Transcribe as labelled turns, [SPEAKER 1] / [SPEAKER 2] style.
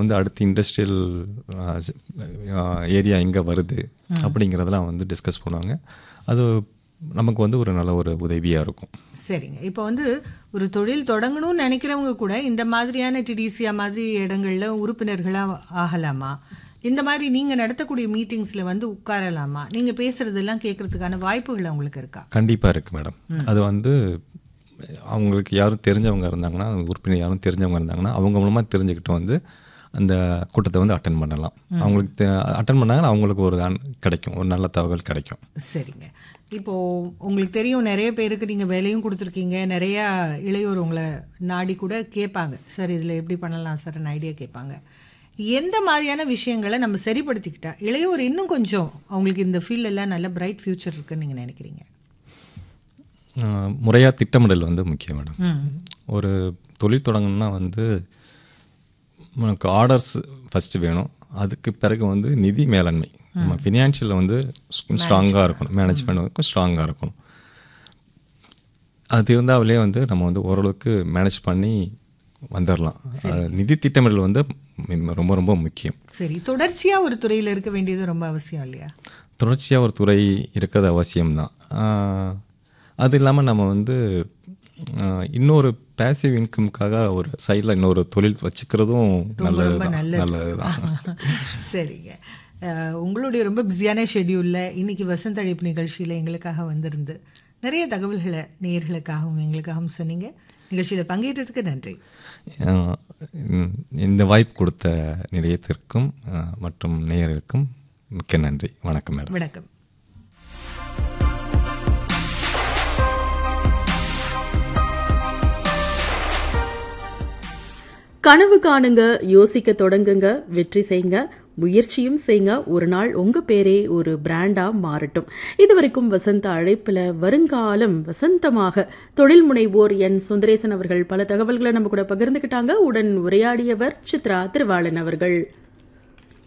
[SPEAKER 1] வந்து அடுத்து industrial area எங்கே வருது அப்படிங்கிறதெல்லாம் வந்து டிஸ்கஸ் பண்ணுவாங்க அது நமக்கு வந்து ஒரு நல்ல ஒரு உதவியாக இருக்கும்
[SPEAKER 2] சரிங்க இப்போ வந்து ஒரு தொழில் தொடங்கணும்னு நினைக்கிறவங்க கூட இந்த மாதிரியான டிடிசியா மாதிரி இடங்கள்ல உறுப்பினர்களாக ஆகலாமா இந்த மாதிரி நீங்க நடத்தக்கூடிய மீட்டிங்ஸ்ல வந்து உட்காரலாமா நீங்க பேசுறதெல்லாம் கேட்கறதுக்கான வாய்ப்புகள் அவங்களுக்கு இருக்கா
[SPEAKER 1] கண்டிப்பாக இருக்குது மேடம் அது வந்து அவங்களுக்கு யாரும் தெரிஞ்சவங்க இருந்தாங்கன்னா உறுப்பினர் யாரும் தெரிஞ்சவங்க இருந்தாங்கன்னா அவங்க மூலமாக தெரிஞ்சுக்கிட்டு வந்து அந்த கூட்டத்தை வந்து அட்டன் பண்ணலாம் அவங்களுக்கு அட்டன் பண்ணாங்கன்னா அவங்களுக்கு ஒரு தான் கிடைக்கும் ஒரு நல்ல தகவல் கிடைக்கும்
[SPEAKER 2] சரிங்க இப்போ உங்களுக்கு தெரியும் நிறைய பேருக்கு நீங்க வேலையும் கொடுத்துருக்கீங்க நிறைய இளையோர் உங்களை நாடி கூட கேட்பாங்க சார் இதுல எப்படி பண்ணலாம் சார் ஐடியா கேட்பாங்க எந்த மாதிரியான விஷயங்களை நம்ம சரிப்படுத்திக்கிட்டா இளையோர் இன்னும் கொஞ்சம் அவங்களுக்கு இந்த ஃபீல்டெல்லாம் நல்ல பிரைட் ஃபியூச்சர் இருக்குன்னு நீங்க நினைக்கிறீங்க
[SPEAKER 1] முறையாக திட்டமிடல் வந்து முக்கியம் மேடம்
[SPEAKER 2] ம்
[SPEAKER 1] ஒரு தொழில் தொடங்கணும்னா வந்து நமக்கு ஆர்டர்ஸ் ஃபஸ்ட்டு வேணும் அதுக்கு பிறகு வந்து நிதி மேலாண்மை நம்ம ஃபினான்ஷியலில் வந்து ஸ்ட்ராங்காக இருக்கணும் மேனேஜ்மெண்ட் வந்து ஸ்ட்ராங்காக இருக்கணும் அது இருந்தாலே வந்து நம்ம வந்து ஓரளவுக்கு மேனேஜ் பண்ணி வந்துடலாம் அது நிதி திட்டமிடல் வந்து மி- ரொம்ப ரொம்ப முக்கியம்
[SPEAKER 2] சரி தொடர்ச்சியா ஒரு துறையில இருக்க வேண்டியது ரொம்ப அவசியம் இல்லையா
[SPEAKER 1] தொடர்ச்சியாக ஒரு துறை இருக்கிறது அவசியம்தான் ஆஹ் அது இல்லாமல் நம்ம வந்து ஆஹ் இன்னொரு பேசிவ் இன்கம்க்காக ஒரு சைடில் இன்னொரு தொழில் வச்சுக்கிறதும் நல்லது
[SPEAKER 2] ரொம்ப
[SPEAKER 1] தான்
[SPEAKER 2] நல்லது.
[SPEAKER 1] நல்லது தான்
[SPEAKER 2] சரிங்க அஹ், உங்களுடைய ரொம்ப பிஸியான ஷெட்யூலில் இன்னைக்கு வசந்த அழைப்பு நிகழ்ச்சியில் எங்களுக்காக வந்திருந்து நிறைய தகவல்களை நேயர்களுக்காகவும் எங்களுக்காகவும் சொன்னீங்க நிகழ்ச்சியில் பங்கேற்றதுக்கு நன்றி
[SPEAKER 1] ஆஹ் இந்த- இந்த வாய்ப்பு கொடுத்த நிலையத்திற்கும் ஆஹ் மற்றும் நேயர்களுக்கும் மிக்க நன்றி வணக்கம் மேடம்
[SPEAKER 2] வணக்கம்
[SPEAKER 3] கனவு காணுங்க யோசிக்க தொடங்குங்க வெற்றி செய்யுங்க முயற்சியும் செய்யுங்க ஒரு நாள் உங்க பேரே ஒரு பிராண்டா மாறட்டும் இதுவரைக்கும் வசந்த அழைப்புல வருங்காலம் வசந்தமாக தொழில் முனைவோர் என் சுந்தரேசன் அவர்கள் பல தகவல்களை நம்ம கூட பகிர்ந்துக்கிட்டாங்க உடன் உரையாடியவர் சித்ரா திருவாளன் அவர்கள்